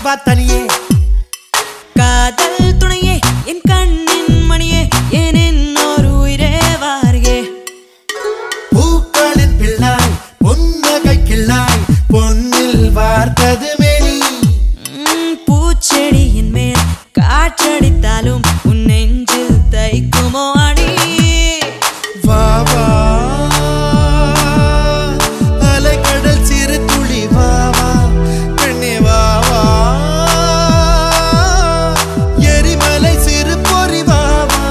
வா தனியே காதல் துணையே என் கண்ணின் மணியே என் இன்னொரு உயிரே வாரியே பூக்களின் பிள்ளாய் பொன்னகை கிள்ளாய் பொன்னில் வார்த்தது மேனி ம், பூச்செடியின் மேல் காற்றடித்தாலும் உன் நெஞ்சில் தைக்குமோ அடி வா வா அலைக்கடல் சிறு துளி வா வா பெண்ணே வா வா எரிமலை சிறு பொறி வா வா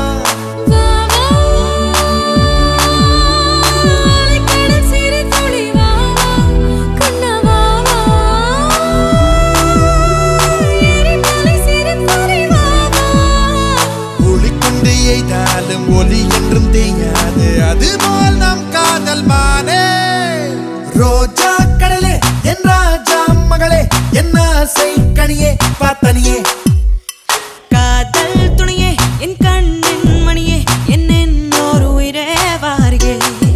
ஒளி கொண்டு எய்தாலும் ஒலி என்றும் தேயாது அதுபோல் நம் காதல் மானே ரோஜா கடலே என் ராஜா மகளே என் ஆசை கனியே பார்த்தனியே காதல் துணையே என் கண்ணின் மணியே என் இன்னொரு உயிரே வாரியே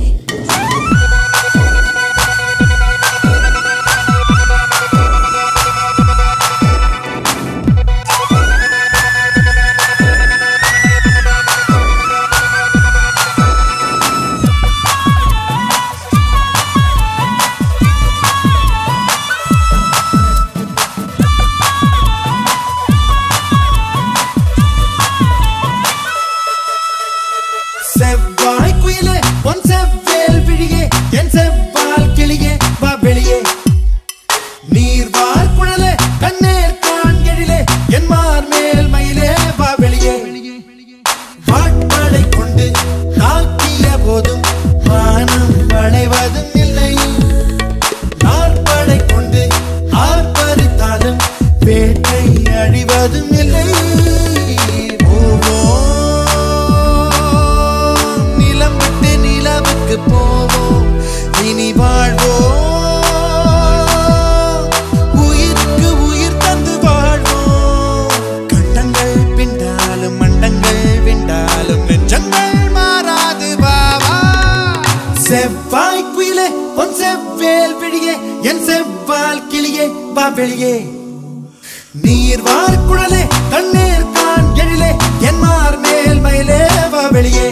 செவ்வாய் குயிலே பொன் செவ்வேல் விழியே என் செவ்வால் கிளியே வா வெளியே நீர்வார் குழலே கண்ணேர் கான் எழிலே என் மார் மேல் மயிலே வா வெளியே வாட்படை கொண்டு தாக்கிய போதும் வானம் வளைவதும் இல்லை நாற்படை கொண்டு ஆர்ப்பரித்தாலும் வேட்டை அழிவதும் இல்லை போவோம் நிலம் விட்டு நிலவுக்கு போவோம் இனி வாழ்வோம் உயிருக்கு உயிர் தந்து வாழ்வோம் கண்டங்கள் பிண்டாலும் மண்டங்கள் விண்டாலும் நெஞ்சங்கள் மாறாது வாவா செவ்வாய் குயிலே பொன் செவ்வேல் விழியே என் செவ்வால் கிளியே வா வெளியே நீர்வார் குழலே கண்ணீர் கான் எழிலே என் மார் மேல் மயிலே வா வெளியே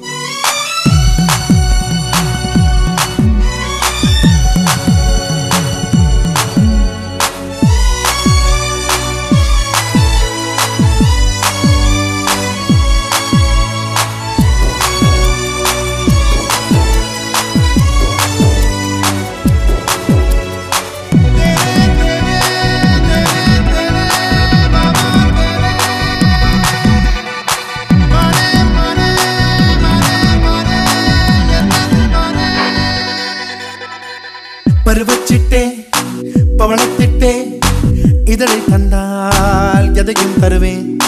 பருவச்சிட்டே பவளத்திட்டே இதழை தந்தால் எதையும் தருவேன்